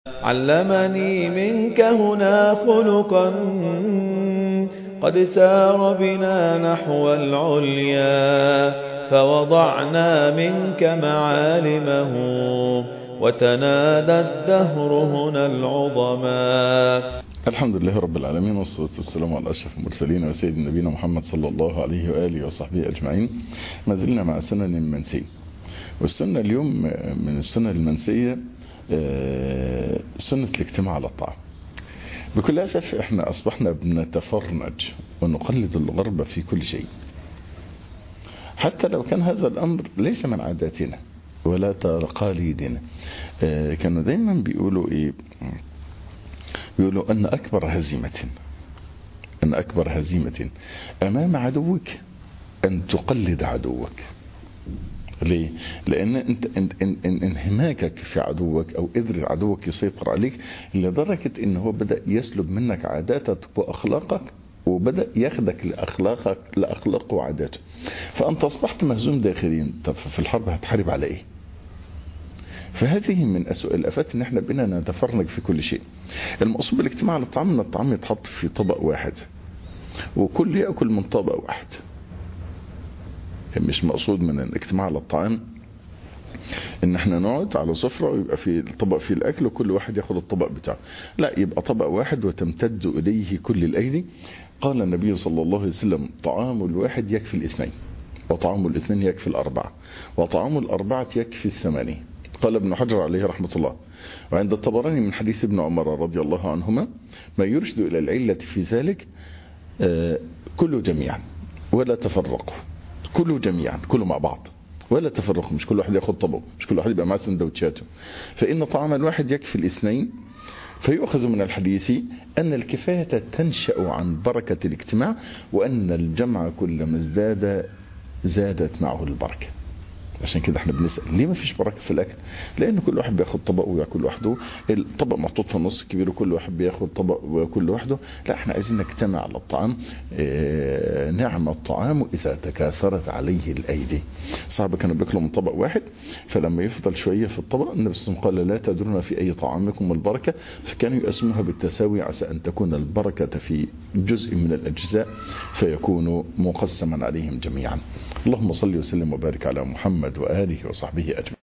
علمني منك هنا خلقا قد سار بنا نحو العليا فوضعنا منك معالمه وتنادى الدهر هنا العظما الحمد لله رب العالمين والصلاة والسلام على أشرف المرسلين وسيد نبينا محمد صلى الله عليه وآله وصحبه أجمعين ما زلنا مع سنن منسية والسنة اليوم من السنن المنسية سنة الاجتماع على الطعام بكل أسف احنا أصبحنا بنتفرنج ونقلد الغرب في كل شيء حتى لو كان هذا الأمر ليس من عاداتنا ولا تقاليدنا كانوا دايما بيقولوا ايه بيقولوا أن أكبر هزيمة أن أكبر هزيمة أمام عدوك أن تقلد عدوك ليه؟ لأن انت انهماكك في عدوك أو قدر عدوك يسيطر عليك لدرجة أن هو بدأ يسلب منك عاداتك وأخلاقك وبدأ ياخدك لأخلاقك لأخلاقه وعاداته فأنت أصبحت مهزوم داخليا طب في الحرب هتحارب على إيه؟ فهذه من أسوأ الأفات ان احنا بقينا نتفرنج في كل شيء المقصود بالاجتماع على الطعام ان الطعام يتحط في طبق واحد وكل يأكل من طبق واحد مش مقصود من الاجتماع على الطعام ان احنا نقعد على سفرة ويبقى في الطبق فيه الاكل وكل واحد ياخد الطبق بتاعه لا يبقى طبق واحد وتمتد اليه كل الايدي قال النبي صلى الله عليه وسلم طعام الواحد يكفي الاثنين وطعام الاثنين يكفي الاربعة وطعام الاربعة يكفي الثمانية قال ابن حجر عليه رحمة الله وعند الطبراني من حديث ابن عمر رضي الله عنهما ما يرشد إلى العلة في ذلك كله جميعا ولا تفرقوا كله جميعا كله مع بعض ولا تفرقوا مش كل واحد ياخد طبقه مش كل واحد يبقى معاه سندوتشاته فإن طعام الواحد يكفي الاثنين فيؤخذ من الحديث أن الكفاية تنشأ عن بركة الاجتماع وأن الجمع كلما ازداد زادت معه البركه عشان كده احنا بنسأل ليه ما فيش بركة في الأكل لأن كل واحد بياخد طبق وياكل لوحده الطبق محطوط في النص الكبير وكل واحد بياخد طبق وياكل لوحده لا احنا عايزين نجتمع على الطعام اه نعم الطعام إذا تكاثرت عليه الأيدي صحابة كانوا بياكلوا من طبق واحد فلما يفضل شوية في الطبق النبي صلى الله عليه وسلم قال لا تدرون في أي طعامكم البركة فكانوا يقسموها بالتساوي عسى أن تكون البركة في جزء من الأجزاء فيكون مقسما عليهم جميعا اللهم صل وسلم وبارك على محمد وآله وصحبه أجمعين